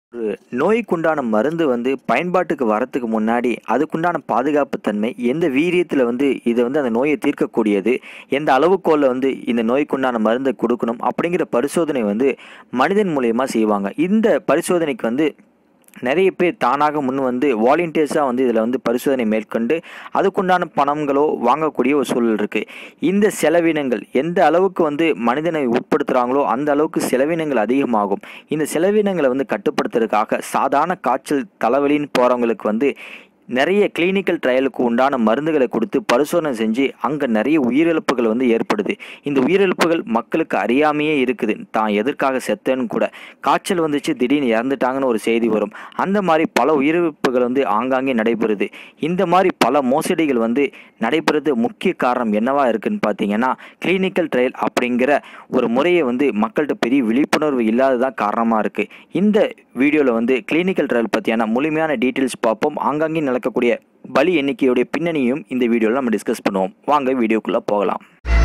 ஒரு நோய்க்குண்டான மருந்து வந்து பயன்பாட்டுக்கு வரத்துக்கு முன்னாடி அதுக்குண்டான பாதுகாப்பு தன்மை எந்த வீரியத்தில் வந்து இதை வந்து அந்த நோயை தீர்க்கக்கூடியது எந்த அளவுக்கோலில் வந்து இந்த நோய்க்குண்டான மருந்தை கொடுக்கணும் அப்படிங்கிற பரிசோதனை வந்து மனிதன் மூலயமா செய்வாங்க இந்த பரிசோதனைக்கு வந்து நிறைய பேர் தானாக முன் வந்து வாலண்டியர்ஸாக வந்து இதில் வந்து பரிசோதனை மேற்கொண்டு அதுக்குண்டான பணங்களோ வாங்கக்கூடிய ஒரு சூழல் இருக்குது இந்த செலவினங்கள் எந்த அளவுக்கு வந்து மனிதனை உட்படுத்துகிறாங்களோ அந்த அளவுக்கு செலவினங்கள் அதிகமாகும் இந்த செலவினங்களை வந்து கட்டுப்படுத்துறதுக்காக சாதாரண காய்ச்சல் தலைவலின்னு போகிறவங்களுக்கு வந்து நிறைய கிளினிக்கல் ட்ரையலுக்கு உண்டான மருந்துகளை கொடுத்து பரிசோதனை செஞ்சு அங்கே நிறைய உயிரிழப்புகள் வந்து ஏற்படுது இந்த உயிரிழப்புகள் மக்களுக்கு அறியாமையே இருக்குது தான் எதற்காக செத்தேன்னு கூட காய்ச்சல் வந்துச்சு திடீர்னு இறந்துட்டாங்கன்னு ஒரு செய்தி வரும் அந்த மாதிரி பல உயிரிழப்புகள் வந்து ஆங்காங்கே நடைபெறுது இந்த மாதிரி பல மோசடிகள் வந்து நடைபெறது முக்கிய காரணம் என்னவா இருக்குன்னு பார்த்தீங்கன்னா கிளினிக்கல் ட்ரையல் அப்படிங்கிற ஒரு முறையை வந்து மக்கள்கிட்ட பெரிய விழிப்புணர்வு இல்லாததான் காரணமாக இருக்குது இந்த வீடியோவில் வந்து கிளினிக்கல் ட்ரையல் பற்றியான முழுமையான டீட்டெயில்ஸ் பார்ப்போம் ஆங்காங்கே நடக்கக்கூடிய பலி எண்ணிக்கையுடைய பின்னணியும் இந்த வீடியோவில் நம்ம டிஸ்கஸ் பண்ணுவோம் வாங்க வீடியோக்குள்ளே போகலாம்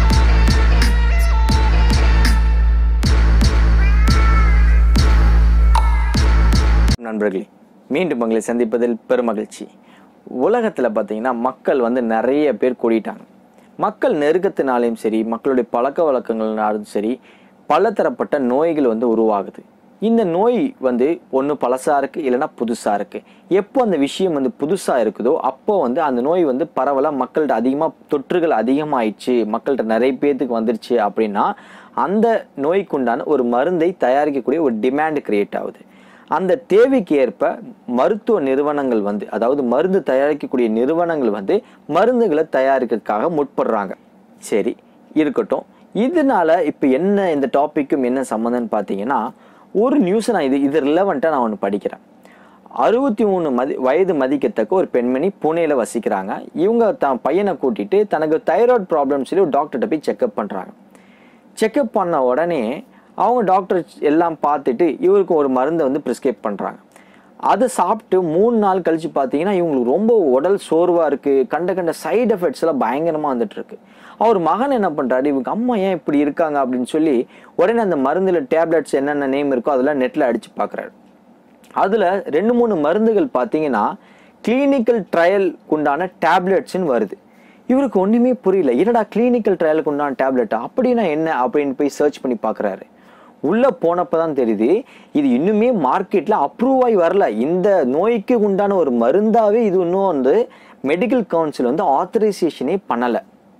நண்பர்களே மீண்டும் உங்களை சந்திப்பதில் பெருமகிழ்ச்சி உலகத்தில் பார்த்தீங்கன்னா மக்கள் வந்து நிறைய பேர் கூடிட்டாங்க மக்கள் நெருக்கத்தினாலையும் சரி மக்களுடைய பழக்க வழக்கங்கள்னாலும் சரி பலதரப்பட்ட நோய்கள் வந்து உருவாகுது இந்த நோய் வந்து ஒன்று பழசாக இருக்குது இல்லைன்னா புதுசாக இருக்குது எப்போ அந்த விஷயம் வந்து புதுசாக இருக்குதோ அப்போ வந்து அந்த நோய் வந்து பரவலாக மக்கள்கிட்ட அதிகமாக தொற்றுகள் அதிகமாயிடுச்சு மக்கள்கிட்ட நிறைய பேர்த்துக்கு வந்துருச்சு அப்படின்னா அந்த நோய்க்குண்டான ஒரு மருந்தை தயாரிக்கக்கூடிய ஒரு டிமாண்ட் கிரியேட் ஆகுது அந்த தேவைக்கு ஏற்ப மருத்துவ நிறுவனங்கள் வந்து அதாவது மருந்து தயாரிக்கக்கூடிய நிறுவனங்கள் வந்து மருந்துகளை தயாரிக்கிறதுக்காக முற்படுறாங்க சரி இருக்கட்டும் இதனால இப்போ என்ன இந்த டாப்பிக்கும் என்ன சம்மந்தம்னு பார்த்தீங்கன்னா ஒரு நியூஸை நான் இது இது ரிலவெண்ட்டாக நான் ஒன்று படிக்கிறேன் அறுபத்தி மூணு மதி வயது மதிக்கத்தக்க ஒரு பெண்மணி புனேல வசிக்கிறாங்க இவங்க தான் பையனை கூட்டிட்டு தனக்கு தைராய்டு ப்ராப்ளம் சொல்லி ஒரு டாக்டர்கிட்ட போய் செக்அப் பண்ணுறாங்க செக்அப் பண்ண உடனே அவங்க டாக்டர் எல்லாம் பார்த்துட்டு இவருக்கு ஒரு மருந்தை வந்து ப்ரிஸ்கிரைப் பண்ணுறாங்க அதை சாப்பிட்டு மூணு நாள் கழிச்சு பார்த்தீங்கன்னா இவங்களுக்கு ரொம்ப உடல் சோர்வாக இருக்குது கண்ட கண்ட சைடு எஃபெக்ட்ஸ் எல்லாம் பயங்கரமாக வந்துட்டு இருக்கு அவர் மகன் என்ன பண்ணுறாரு இவங்க அம்மா ஏன் இப்படி இருக்காங்க அப்படின்னு சொல்லி உடனே அந்த மருந்தில் டேப்லெட்ஸ் என்னென்ன நேம் இருக்கோ அதெல்லாம் நெட்டில் அடித்து பார்க்குறாரு அதில் ரெண்டு மூணு மருந்துகள் பார்த்தீங்கன்னா கிளினிக்கல் ட்ரையல் உண்டான டேப்லெட்ஸ்னு வருது இவருக்கு ஒன்றுமே புரியல என்னடா கிளினிக்கல் ட்ரையலுக்கு உண்டான டேப்லெட் அப்படின்னா என்ன அப்படின்னு போய் சர்ச் பண்ணி பார்க்குறாரு உள்ளே போனப்போ தான் தெரியுது இது இன்னுமே மார்க்கெட்டில் அப்ரூவ் ஆகி வரல இந்த நோய்க்கு உண்டான ஒரு மருந்தாகவே இது இன்னும் வந்து மெடிக்கல் கவுன்சில் வந்து ஆத்தரைசேஷனே பண்ணலை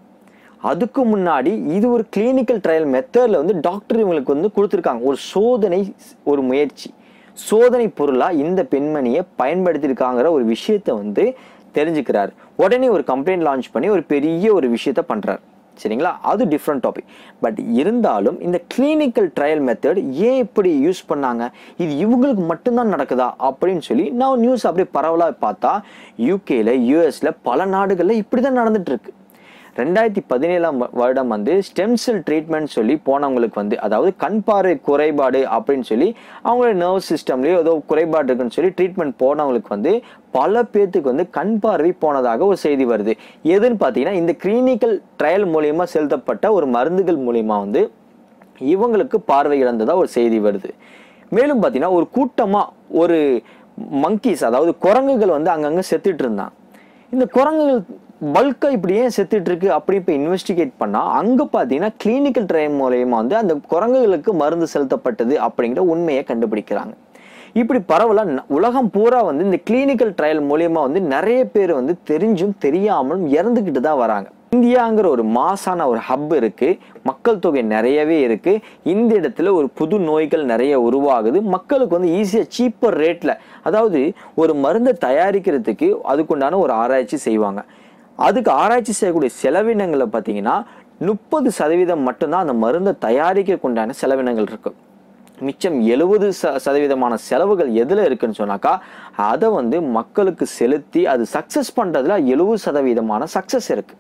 அதுக்கு முன்னாடி இது ஒரு கிளினிக்கல் ட்ரையல் மெத்தடில் வந்து டாக்டர் இவங்களுக்கு வந்து கொடுத்துருக்காங்க ஒரு சோதனை ஒரு முயற்சி சோதனை பொருளாக இந்த பெண்மணியை பயன்படுத்தியிருக்காங்கிற ஒரு விஷயத்த வந்து தெரிஞ்சுக்கிறார் உடனே ஒரு கம்ப்ளைண்ட் லான்ச் பண்ணி ஒரு பெரிய ஒரு விஷயத்த பண்ணுறார் சரிங்களா அது டிஃப்ரெண்ட் டாபிக் பட் இருந்தாலும் இந்த கிளினிக்கல் ட்ரையல் மெத்தட் ஏன் இப்படி யூஸ் பண்ணாங்க இது இவங்களுக்கு மட்டும்தான் நடக்குதா அப்படின்னு சொல்லி நான் நியூஸ் அப்படியே பரவலாக பார்த்தா யூகேல யூஎஸ்ல பல நாடுகளில் இப்படி தான் நடந்துட்டு இருக்கு ரெண்டாயிரத்தி பதினேழாம் வருடம் வந்து ஸ்டெம் செல் ட்ரீட்மெண்ட் சொல்லி போனவங்களுக்கு வந்து அதாவது கண் பார்வை குறைபாடு அப்படின்னு சொல்லி அவங்களோட நர்வ் சிஸ்டம்லேயோ ஏதோ குறைபாடு இருக்குன்னு சொல்லி ட்ரீட்மெண்ட் போனவங்களுக்கு வந்து பல பேர்த்துக்கு வந்து கண் பார்வை போனதாக ஒரு செய்தி வருது எதுன்னு பார்த்தீங்கன்னா இந்த கிளினிக்கல் ட்ரையல் மூலியமாக செலுத்தப்பட்ட ஒரு மருந்துகள் மூலியமாக வந்து இவங்களுக்கு பார்வை இழந்ததாக ஒரு செய்தி வருது மேலும் பார்த்தீங்கன்னா ஒரு கூட்டமாக ஒரு மங்கீஸ் அதாவது குரங்குகள் வந்து அங்கங்கே செத்துட்டு இருந்தான் இந்த குரங்குகள் பல்கா இப்படி ஏன் செத்துட்டு இருக்கு அப்படி இப்போ இன்வெஸ்டிகேட் பண்ணா அங்க பாத்தீங்கன்னா கிளினிக்கல் ட்ரையல் மூலயமா வந்து அந்த குரங்குகளுக்கு மருந்து செலுத்தப்பட்டது அப்படிங்கிற உண்மையை கண்டுபிடிக்கிறாங்க இப்படி பரவலா ந- உலகம் பூரா வந்து இந்த கிளினிக்கல் ட்ரையல் மூலியமா வந்து நிறைய பேர் வந்து தெரிஞ்சும் தெரியாமலும் இறந்துக்கிட்டு தான் வராங்க இந்தியாங்கிற ஒரு மாசான ஒரு ஹப் இருக்கு மக்கள் தொகை நிறையவே இருக்கு இந்த இடத்துல ஒரு புது நோய்கள் நிறைய உருவாகுது மக்களுக்கு வந்து ஈஸியாக சீப்பர் ரேட்ல அதாவது ஒரு மருந்தை தயாரிக்கிறதுக்கு அதுக்குண்டான ஒரு ஆராய்ச்சி செய்வாங்க அதுக்கு ஆராய்ச்சி செய்யக்கூடிய செலவினங்களை பார்த்தீங்கன்னா முப்பது சதவீதம் மட்டும்தான் அந்த மருந்தை தயாரிக்கக்குண்டான செலவினங்கள் இருக்கு மிச்சம் எழுபது ச சதவீதமான செலவுகள் எதில் இருக்குன்னு சொன்னாக்கா அதை வந்து மக்களுக்கு செலுத்தி அது சக்ஸஸ் பண்ணுறதுல எழுபது சதவீதமான சக்ஸஸ் இருக்கு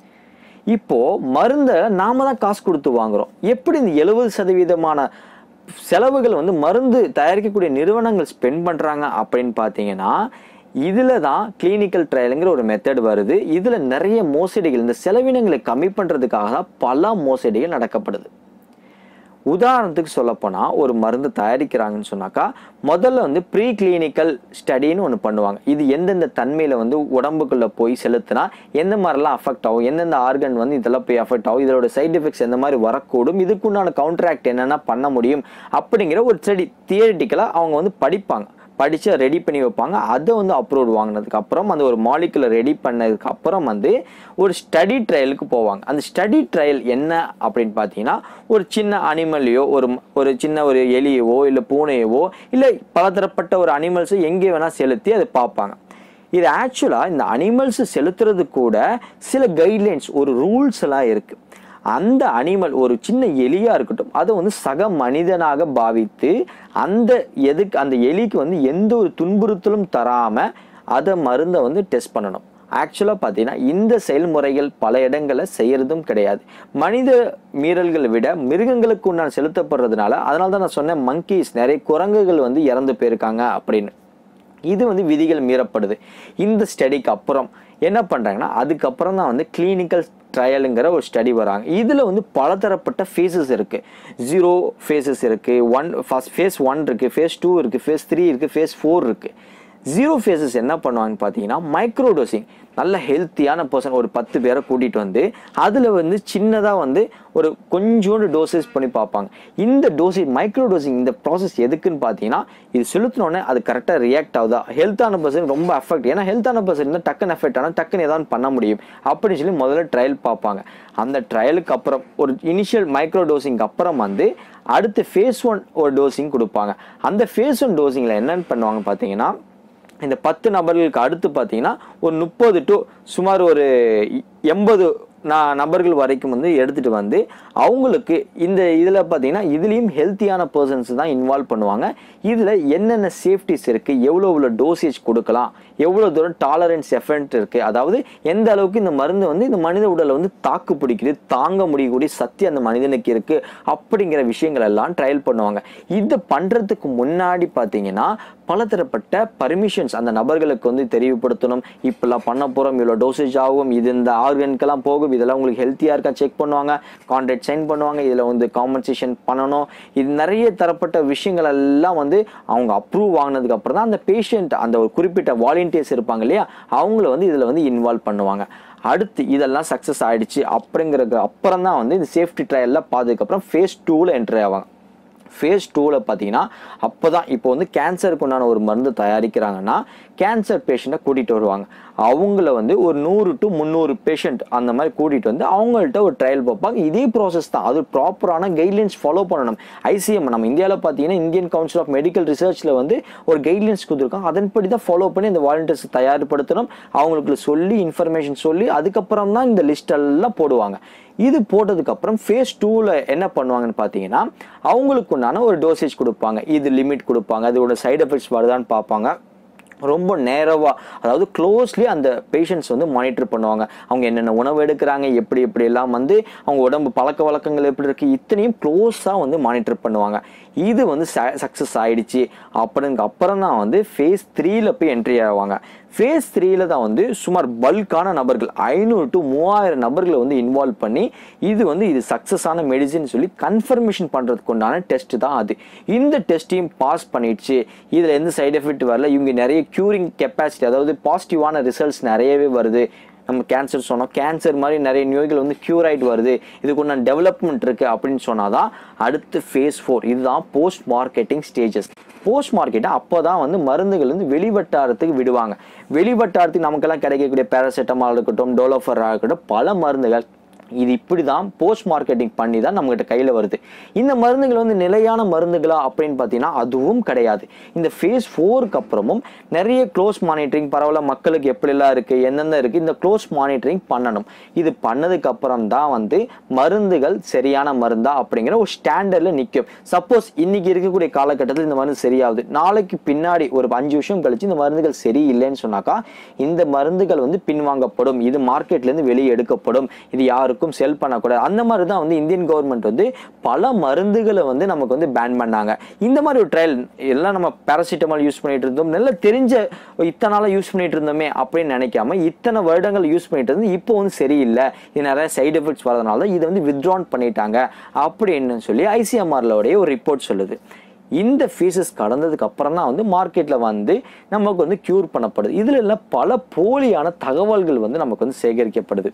இப்போ மருந்தை நாம தான் காசு கொடுத்து வாங்குறோம் எப்படி இந்த எழுபது சதவீதமான செலவுகள் வந்து மருந்து தயாரிக்கக்கூடிய நிறுவனங்கள் ஸ்பெண்ட் பண்றாங்க அப்படின்னு பார்த்தீங்கன்னா இதுல தான் கிளினிக்கல் ட்ரையலுங்கிற ஒரு மெத்தட் வருது இதுல நிறைய மோசடிகள் இந்த செலவினங்களை கம்மி பண்றதுக்காக தான் பல மோசடிகள் நடக்கப்படுது உதாரணத்துக்கு சொல்லப்போனால் ஒரு மருந்து தயாரிக்கிறாங்கன்னு சொன்னாக்கா முதல்ல வந்து ப்ரீ கிளினிக்கல் ஸ்டடின்னு ஒன்று பண்ணுவாங்க இது எந்தெந்த தன்மையில் வந்து உடம்புக்குள்ளே போய் செலுத்தினா எந்த மாதிரிலாம் அஃபெக்ட் ஆகும் எந்தெந்த ஆர்கன் வந்து இதெல்லாம் போய் அஃபெக்ட் ஆகும் இதோட சைடு எஃபெக்ட்ஸ் எந்த மாதிரி வரக்கூடும் இதுக்குண்டான கவுண்டராக்ட் என்னென்ன பண்ண முடியும் அப்படிங்கிற ஒரு ஸ்டடி தியரிட்டிக்கலாக அவங்க வந்து படிப்பாங்க படித்து ரெடி பண்ணி வைப்பாங்க அதை வந்து அப்ரூவ் வாங்கினதுக்கு அப்புறம் அந்த ஒரு மாலிகுலை ரெடி பண்ணதுக்கு அப்புறம் வந்து ஒரு ஸ்டடி ட்ரையலுக்கு போவாங்க அந்த ஸ்டடி ட்ரையல் என்ன அப்படின்னு பார்த்தீங்கன்னா ஒரு சின்ன அனிமலையோ ஒரு ஒரு சின்ன ஒரு எலியவோ இல்லை பூனையவோ இல்லை பலதரப்பட்ட ஒரு அனிமல்ஸை எங்கே வேணால் செலுத்தி அதை பார்ப்பாங்க இது ஆக்சுவலாக இந்த அனிமல்ஸ் செலுத்துறது கூட சில கைட்லைன்ஸ் ஒரு ரூல்ஸ் எல்லாம் இருக்குது அந்த அனிமல் ஒரு சின்ன எலியா இருக்கட்டும் அதை வந்து சக மனிதனாக பாவித்து அந்த எதுக்கு அந்த எலிக்கு வந்து எந்த ஒரு துன்புறுத்தலும் தராம அதை மருந்தை வந்து டெஸ்ட் பண்ணணும் ஆக்சுவலாக பார்த்தீங்கன்னா இந்த செயல்முறைகள் பல இடங்களில் செய்யறதும் கிடையாது மனித மீறல்களை விட மிருகங்களுக்கு உண்டான செலுத்தப்படுறதுனால அதனால தான் நான் சொன்னேன் மங்கீஸ் நிறைய குரங்குகள் வந்து இறந்து போயிருக்காங்க அப்படின்னு இது வந்து விதிகள் மீறப்படுது இந்த ஸ்டடிக்கு அப்புறம் என்ன பண்ணுறாங்கன்னா அதுக்கப்புறம் தான் வந்து கிளினிக்கல் ட்ரையலுங்கிற ஒரு ஸ்டடி வராங்க இதில் வந்து பலதரப்பட்ட ஃபேஸஸ் இருக்குது ஜீரோ ஃபேஸஸ் இருக்குது ஒன் ஃபஸ்ட் ஃபேஸ் ஒன் இருக்குது ஃபேஸ் டூ இருக்குது ஃபேஸ் த்ரீ இருக்குது ஃபேஸ் ஃபோர் இருக்குது ஜீரோ ஃபேஸஸ் என்ன பண்ணுவாங்கன்னு பார்த்தீங்கன்னா மைக்ரோ டோசிங் நல்ல ஹெல்த்தியான பர்சன் ஒரு பத்து பேரை கூட்டிகிட்டு வந்து அதில் வந்து சின்னதாக வந்து ஒரு கொஞ்சோண்டு டோசேஜ் பண்ணி பார்ப்பாங்க இந்த டோசேஜ் மைக்ரோ டோசிங் இந்த ப்ராசஸ் எதுக்குன்னு பார்த்தீங்கன்னா இது செலுத்தினோடனே அது கரெக்டாக ரியாக்ட் ஆகுதா ஹெல்த்தான பர்சன் ரொம்ப அஃபெக்ட் ஏன்னா ஹெல்த்தான பர்சன் இருந்தால் டக்குன்னு எஃபெக்ட் ஆனால் டக்குன்னு ஏதாவது பண்ண முடியும் அப்படின்னு சொல்லி முதல்ல ட்ரையல் பார்ப்பாங்க அந்த ட்ரையலுக்கு அப்புறம் ஒரு இனிஷியல் மைக்ரோ டோசிங்க்கு அப்புறம் வந்து அடுத்து ஃபேஸ் ஒன் ஒரு டோசிங் கொடுப்பாங்க அந்த ஃபேஸ் ஒன் டோசிங்கில் என்னென்னு பண்ணுவாங்க பார்த்தீங்கன்னா இந்த பத்து நபர்களுக்கு அடுத்து பார்த்தீங்கன்னா ஒரு முப்பது டு சுமார் ஒரு எண்பது நான் நபர்கள் வரைக்கும் வந்து எடுத்துகிட்டு வந்து அவங்களுக்கு இந்த இதில் பார்த்தீங்கன்னா இதுலேயும் ஹெல்த்தியான பர்சன்ஸ் தான் இன்வால்வ் பண்ணுவாங்க இதில் என்னென்ன சேஃப்டிஸ் இருக்குது எவ்வளோ எவ்வளோ டோசேஜ் கொடுக்கலாம் எவ்வளோ தூரம் டாலரன்ஸ் எஃபெக்ட் இருக்குது அதாவது எந்த அளவுக்கு இந்த மருந்து வந்து இந்த மனித உடலை வந்து தாக்கு பிடிக்குது தாங்க முடியக்கூடிய சக்தி அந்த மனிதனுக்கு இருக்குது அப்படிங்கிற விஷயங்கள் எல்லாம் ட்ரையல் பண்ணுவாங்க இது பண்ணுறதுக்கு முன்னாடி பார்த்தீங்கன்னா பலதரப்பட்ட பர்மிஷன்ஸ் அந்த நபர்களுக்கு வந்து தெரியப்படுத்தணும் இப்பெல்லாம் பண்ண போகிறோம் இவ்வளோ டோசேஜ் ஆகும் இது இந்த ஆர்கனுக்கெல்லாம் போகும் இதெல்லாம் உங்களுக்கு ஹெல்த்தியாக இருக்கா செக் பண்ணுவாங்க கான்ட்ராக்ட் சைன் பண்ணுவாங்க இதில் வந்து காம்பன்சேஷன் பண்ணணும் இது நிறைய தரப்பட்ட விஷயங்கள் எல்லாம் வந்து அவங்க அப்ரூவ் வாங்கினதுக்கு அப்புறம் தான் அந்த பேஷண்ட் அந்த ஒரு குறிப்பிட்ட வாலண்டியர்ஸ் இருப்பாங்க இல்லையா அவங்கள வந்து இதில் வந்து இன்வால்வ் பண்ணுவாங்க அடுத்து இதெல்லாம் சக்ஸஸ் ஆயிடுச்சு அப்படிங்கிறதுக்கு அப்புறம் தான் வந்து இந்த சேஃப்டி ட்ரையலில் பார்த்ததுக்கப்புறம் ஃபேஸ் டூவில் என்ட்ரி ஆவாங்க ஃபேஸ் டூவில் பார்த்தீங்கன்னா அப்போ தான் இப்போ வந்து கேன்சருக்கு உண்டான ஒரு மருந்து தயாரிக்கிறாங்கன்னா கேன்சர் பேஷண்ட்டை கூட்டிகிட்டு வருவாங்க அவங்கள வந்து ஒரு நூறு டு முந்நூறு பேஷண்ட் அந்த மாதிரி கூட்டிகிட்டு வந்து அவங்கள்ட்ட ஒரு ட்ரையல் பார்ப்பாங்க இதே ப்ராசஸ் தான் அது ப்ராப்பரான கைட்லைன்ஸ் ஃபாலோ பண்ணணும் ஐசிஎம் நம்ம இந்தியாவில் பார்த்தீங்கன்னா இந்தியன் கவுன்சில் ஆஃப் மெடிக்கல் ரிசர்ச்சில் வந்து ஒரு கைட்லைன்ஸ் கொடுத்துருக்காங்க அதன்படி தான் ஃபாலோ பண்ணி அந்த வாலண்டியர்ஸ் தயார்படுத்தணும் அவங்களுக்கு சொல்லி இன்ஃபர்மேஷன் சொல்லி அதுக்கப்புறம் தான் இந்த லிஸ்ட் எல்லாம் போடுவாங்க இது போட்டதுக்கப்புறம் ஃபேஸ் டூவில் என்ன பண்ணுவாங்கன்னு பார்த்தீங்கன்னா அவங்களுக்கு உண்டான ஒரு டோசேஜ் கொடுப்பாங்க இது லிமிட் கொடுப்பாங்க அதோட சைடு எஃபெக்ட்ஸ் வருதான்னு பார்ப்பாங்க ரொம்ப நேரவாக அதாவது க்ளோஸ்லி அந்த பேஷண்ட்ஸ் வந்து மானிட்டர் பண்ணுவாங்க அவங்க என்னென்ன உணவு எடுக்கிறாங்க எப்படி எப்படி எல்லாம் வந்து அவங்க உடம்பு பழக்க வழக்கங்கள் எப்படி இருக்குது இத்தனையும் க்ளோஸாக வந்து மானிட்டர் பண்ணுவாங்க இது வந்து சக்ஸஸ் ஆயிடுச்சு அப்படிங்க அப்புறம் தான் வந்து ஃபேஸ் த்ரீல போய் என்ட்ரி ஆவாங்க ஃபேஸ் த்ரீல தான் வந்து சுமார் பல்கான நபர்கள் ஐநூறு டு மூவாயிரம் நபர்களை வந்து இன்வால்வ் பண்ணி இது வந்து இது சக்ஸஸான மெடிசின் சொல்லி கன்ஃபர்மேஷன் பண்ணுறதுக்கு உண்டான டெஸ்ட் தான் அது இந்த டெஸ்ட்டையும் பாஸ் பண்ணிடுச்சு இதில் எந்த சைடு எஃபெக்ட் வரல இவங்க நிறைய க்யூரிங் கெப்பாசிட்டி அதாவது பாசிட்டிவான ரிசல்ட்ஸ் நிறையவே வருது நம்ம கேன்சர் சொன்னோம் கேன்சர் மாதிரி நிறைய நோய்கள் வந்து க்யூர் ஆகிட்டு வருது இதுக்கு ஒன்று டெவலப்மெண்ட் இருக்குது அப்படின்னு சொன்னால் தான் அடுத்து ஃபேஸ் ஃபோர் இதுதான் போஸ்ட் மார்க்கெட்டிங் ஸ்டேஜஸ் போஸ்ட் மார்க்கெட்டை அப்போ தான் வந்து மருந்துகள் வந்து வெளிவட்டாரத்துக்கு விடுவாங்க வெளிவட்டாரத்துக்கு நமக்கெல்லாம் கிடைக்கக்கூடிய பேராசிட்டமால் இருக்கட்டும் டோலோஃபராக இருக்கட்டும் பல மருந்துகள் இது இப்படி தான் போஸ்ட் மார்க்கெட்டிங் பண்ணி தான் நம்மகிட்ட கையில் வருது இந்த மருந்துகள் வந்து நிலையான மருந்துகளா அப்படின்னு பார்த்தீங்கன்னா அதுவும் கிடையாது இந்த ஃபேஸ் ஃபோருக்கு அப்புறமும் நிறைய க்ளோஸ் மானிட்டரிங் பரவாயில்ல மக்களுக்கு எப்படிலாம் இருக்குது எந்தெந்த இருக்குது இந்த க்ளோஸ் மானிட்டரிங் பண்ணணும் இது பண்ணதுக்கு அப்புறம் தான் வந்து மருந்துகள் சரியான மருந்தா அப்படிங்கிற ஒரு ஸ்டாண்டர்டில் நிற்கும் சப்போஸ் இன்னைக்கு இருக்கக்கூடிய காலகட்டத்தில் இந்த மருந்து சரியாகுது நாளைக்கு பின்னாடி ஒரு அஞ்சு வருஷம் கழிச்சு இந்த மருந்துகள் சரியில்லைன்னு சொன்னாக்கா இந்த மருந்துகள் வந்து பின்வாங்கப்படும் இது மார்க்கெட்லேருந்து வெளியே எடுக்கப்படும் இது யாருக்கும் யாருக்கும் செல் பண்ணக்கூடாது அந்த மாதிரி தான் வந்து இந்தியன் கவர்மெண்ட் வந்து பல மருந்துகளை வந்து நமக்கு வந்து பேன் பண்ணாங்க இந்த மாதிரி ஒரு ட்ரையல் எல்லாம் நம்ம பேராசிட்டமால் யூஸ் பண்ணிட்டு இருந்தோம் நல்லா தெரிஞ்ச இத்தனை நாளாக யூஸ் பண்ணிட்டு இருந்தோமே அப்படின்னு நினைக்காம இத்தனை வருடங்கள் யூஸ் பண்ணிட்டு இருந்து இப்போ வந்து சரியில்லை இது நிறைய சைடு எஃபெக்ட்ஸ் வரதுனால தான் இதை வந்து வித்ட்ரான் பண்ணிட்டாங்க அப்படின்னு சொல்லி ஐசிஎம்ஆர்லோடைய ஒரு ரிப்போர்ட் சொல்லுது இந்த ஃபீஸஸ் கடந்ததுக்கு அப்புறம் தான் வந்து மார்க்கெட்டில் வந்து நமக்கு வந்து க்யூர் பண்ணப்படுது இதில் எல்லாம் பல போலியான தகவல்கள் வந்து நமக்கு வந்து சேகரிக்கப்படுது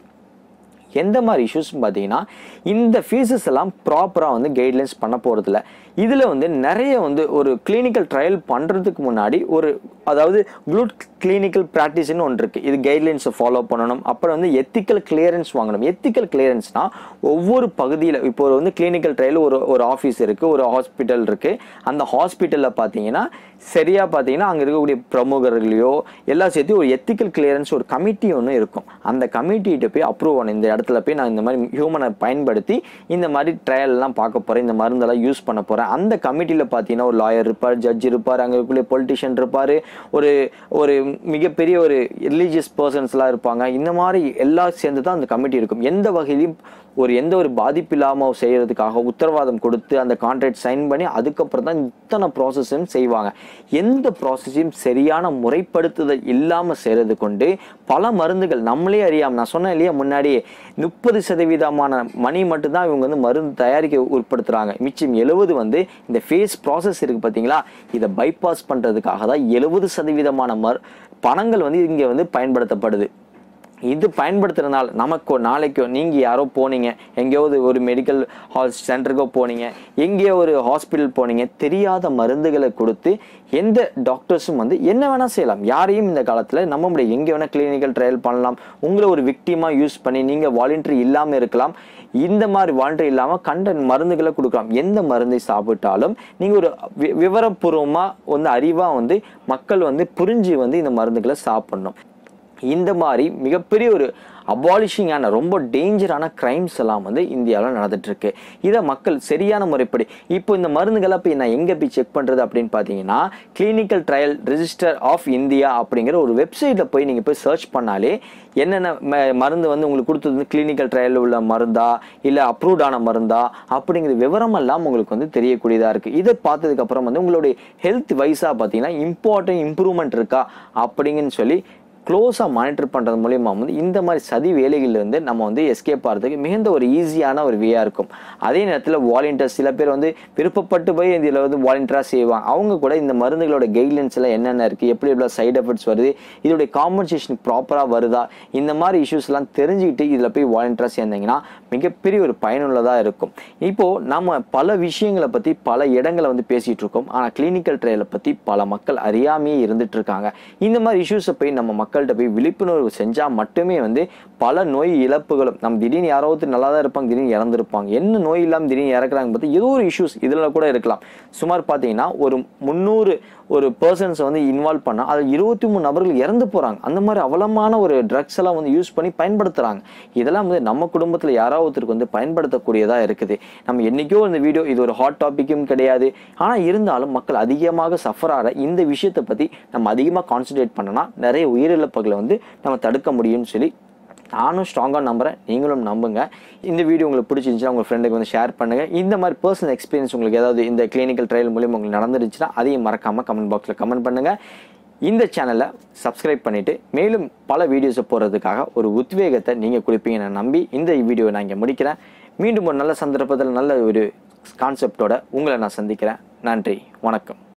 எந்த மாதிரி இஷ்யூஸ் பார்த்தீங்கன்னா இந்த ஃபீஸஸ் எல்லாம் ப்ராப்பராக வந்து கைட்லைன்ஸ் பண்ண போகிறதில்ல இதில் வந்து நிறைய வந்து ஒரு கிளினிக்கல் ட்ரையல் பண்ணுறதுக்கு முன்னாடி ஒரு அதாவது குளூட் கிளினிக்கல் ப்ராக்டிஸ்னு ஒன்று இருக்குது இது கைட்லைன்ஸை ஃபாலோ பண்ணணும் அப்புறம் வந்து எத்திக்கல் கிளியரன்ஸ் வாங்கணும் எத்திக்கல் கிளியரன்ஸ்னால் ஒவ்வொரு பகுதியில் இப்போ ஒரு வந்து கிளினிக்கல் ட்ரையல் ஒரு ஒரு ஆஃபீஸ் இருக்குது ஒரு ஹாஸ்பிட்டல் இருக்குது அந்த ஹாஸ்பிட்டலில் பார்த்தீங்கன்னா சரியாக பார்த்தீங்கன்னா அங்கே இருக்கக்கூடிய பிரமுகர்களையோ எல்லாம் சேர்த்து ஒரு எத்திக்கல் கிளியரன்ஸ் ஒரு கமிட்டி ஒன்று இருக்கும் அந்த கமிட்டிகிட்ட போய் அப்ரூவ் பண்ணணும் இந்த இடத்துல போய் நான் இந்த மாதிரி ஹியூமனை பயன்படுத்தி இந்த மாதிரி ட்ரையல்லாம் பார்க்க போகிறேன் இந்த மருந்தெல்லாம் யூஸ் பண்ண போகிறேன் அந்த கமிட்டியில் பார்த்தீங்கன்னா ஒரு லாயர் இருப்பார் ஜட்ஜ் இருப்பார் அங்கே இருக்கக்கூடிய பொலிட்டிஷியன் இருப்பார் ஒரு ஒரு மிகப்பெரிய ஒரு ரிலீஜியஸ் பர்சன்ஸ்லாம் இருப்பாங்க இந்த மாதிரி எல்லாம் சேர்ந்து தான் அந்த கமிட்டி இருக்கும் எந்த வகையிலையும் ஒரு எந்த ஒரு பாதிப்பு இல்லாமல் செய்யறதுக்காக உத்தரவாதம் கொடுத்து அந்த கான்ட்ராக்ட் சைன் பண்ணி அதுக்கப்புறம் தான் இத்தனை ப்ராசஸும் செய்வாங்க எந்த ப்ராசஸையும் சரியான முறைப்படுத்துதல் இல்லாமல் செய்கிறது கொண்டு பல மருந்துகள் நம்மளே அறியாமல் நான் சொன்னேன் இல்லையா முன்னாடியே முப்பது சதவீதமான மணி மட்டும்தான் இவங்க வந்து மருந்து தயாரிக்க உட்படுத்துகிறாங்க மிச்சம் எழுபது வந்து இந்த ஃபேஸ் ப்ராசஸ் இருக்குது பார்த்தீங்களா இதை பைபாஸ் பண்ணுறதுக்காக தான் எழுபது சதவீதமான மர் பணங்கள் வந்து இங்கே வந்து பயன்படுத்தப்படுது இது பயன்படுத்துறதுனால நமக்கோ நாளைக்கோ நீங்கள் யாரோ போனீங்க எங்கேயாவது ஒரு மெடிக்கல் ஹாஸ் சென்டருக்கோ போனீங்க எங்கேயோ ஒரு ஹாஸ்பிட்டல் போனீங்க தெரியாத மருந்துகளை கொடுத்து எந்த டாக்டர்ஸும் வந்து என்ன வேணால் செய்யலாம் யாரையும் இந்த காலத்தில் நம்ப முடியும் எங்கே வேணால் கிளினிக்கல் ட்ரையல் பண்ணலாம் உங்களை ஒரு விக்டிமாக யூஸ் பண்ணி நீங்கள் வாலண்டரி இல்லாமல் இருக்கலாம் இந்த மாதிரி வாலண்டரி இல்லாமல் கண்ட மருந்துகளை கொடுக்கலாம் எந்த மருந்தை சாப்பிட்டாலும் நீங்கள் ஒரு வி- விவரப்பூர்வமாக வந்து அறிவாக வந்து மக்கள் வந்து புரிஞ்சு வந்து இந்த மருந்துகளை சாப்பிடணும் இந்த மாதிரி மிகப்பெரிய ஒரு அபாலிஷிங்கான ரொம்ப டேஞ்சரான கிரைம்ஸ் எல்லாம் வந்து இந்தியாவில் நடந்துட்டு இருக்கு இதை மக்கள் சரியான முறைப்படி இப்போ இந்த மருந்துகளை போய் நான் எங்கே போய் செக் பண்ணுறது அப்படின்னு பார்த்தீங்கன்னா clinical trial register of India அப்படிங்கிற ஒரு வெப்சைட்டில் போய் நீங்கள் போய் சர்ச் பண்ணாலே என்னென்ன ம- மருந்து வந்து உங்களுக்கு கொடுத்தது வந்து கிளினிக்கல் ட்ரையலில் உள்ள மருந்தா இல்லை அப்ரூவ்டான மருந்தா அப்படிங்கிற விவரம் எல்லாம் உங்களுக்கு வந்து தெரியக்கூடியதாக இருக்குது இதை பார்த்ததுக்கு அப்புறம் வந்து உங்களுடைய ஹெல்த் வைஸாக பார்த்தீங்கன்னா இம்பார்ட்டன்ட் இம்ப்ரூவ்மெண்ட் இருக்கா அப்படிங்கன்னு சொல்லி க்ளோஸாக மானிட்டர் பண்ணுறது மூலியமா வந்து இந்த மாதிரி சதி வேலைகள்லேருந்து நம்ம வந்து எஸ்கேப் ஆகிறதுக்கு மிகுந்த ஒரு ஈஸியான ஒரு வேயாக இருக்கும் அதே நேரத்தில் வாலண்டியர்ஸ் சில பேர் வந்து விருப்பப்பட்டு போய் இதில் வந்து வாலண்டியராக செய்வாங்க அவங்க கூட இந்த மருந்துகளோட கைட்லைன்ஸ் எல்லாம் என்னென்ன இருக்குது எப்படி எப்படி சைடு எஃபெக்ட்ஸ் வருது இதோடைய காம்பன்சேஷன் ப்ராப்பராக வருதா இந்த மாதிரி இஷ்யூஸ்லாம் தெரிஞ்சுக்கிட்டு இதில் போய் வாலண்டியராக சேர்ந்தீங்கன்னா மிகப்பெரிய ஒரு பயனுள்ளதாக இருக்கும் இப்போது நம்ம பல விஷயங்களை பற்றி பல இடங்களை வந்து பேசிகிட்டு இருக்கோம் ஆனால் கிளினிக்கல் ட்ரையலை பற்றி பல மக்கள் அறியாமையே இருந்துட்டு இருக்காங்க இந்த மாதிரி இஷ்யூஸை போய் நம்ம மக்கள்கிட்ட போய் விழிப்புணர்வு செஞ்சால் மட்டுமே வந்து பல நோய் இழப்புகளும் நம்ம திடீர்னு யாராவது நல்லா தான் இருப்பாங்க திடீர்னு இறந்துருப்பாங்க என்ன நோய் இல்லாமல் திடீர்னு இறக்குறாங்க பார்த்து ஏதோ ஒரு இஷ்யூஸ் இதில் கூட இருக்கலாம் சுமார் பார்த்தீங்கன்னா ஒரு முந்நூறு ஒரு பர்சன்ஸை வந்து இன்வால்வ் பண்ணால் அதில் இருபத்தி மூணு நபர்கள் இறந்து போகிறாங்க அந்த மாதிரி அவலமான ஒரு ட்ரக்ஸ் எல்லாம் வந்து யூஸ் பண்ணி பயன்படுத்துகிறாங்க இதெல்லாம் வந்து நம்ம குடும்பத்தில் யாராவதுக்கு வந்து பயன்படுத்தக்கூடியதாக இருக்குது நம்ம என்றைக்கோ இந்த வீடியோ இது ஒரு ஹாட் டாப்பிக்கும் கிடையாது ஆனால் இருந்தாலும் மக்கள் அதிகமாக சஃபர் ஆகிற இந்த விஷயத்தை பற்றி நம்ம அதிகமாக கான்சன்ட்ரேட் பண்ணனா நிறைய உயிரிழப்புகளை வந்து நம்ம தடுக்க முடியும்னு சொல்லி நானும் ஸ்ட்ராங்காக நம்புறேன் நீங்களும் நம்புங்க இந்த வீடியோ உங்களுக்கு பிடிச்சிருந்துச்சுன்னா உங்கள் ஃப்ரெண்டுக்கு வந்து ஷேர் பண்ணுங்கள் இந்த மாதிரி பர்சனல் எக்ஸ்பீரியன்ஸ் உங்களுக்கு ஏதாவது இந்த கிளினிக்கல் ட்ரையல் மூலியம் உங்களுக்கு நடந்துருச்சுன்னா அதையும் மறக்காமல் கமெண்ட் பாக்ஸில் கமெண்ட் பண்ணுங்கள் இந்த சேனலை சப்ஸ்கிரைப் பண்ணிவிட்டு மேலும் பல வீடியோஸை போடுறதுக்காக ஒரு உத்வேகத்தை நீங்கள் கொடுப்பீங்கன்னு நான் நம்பி இந்த வீடியோவை நான் இங்கே முடிக்கிறேன் மீண்டும் ஒரு நல்ல சந்தர்ப்பத்தில் நல்ல ஒரு கான்செப்டோட உங்களை நான் சந்திக்கிறேன் நன்றி வணக்கம்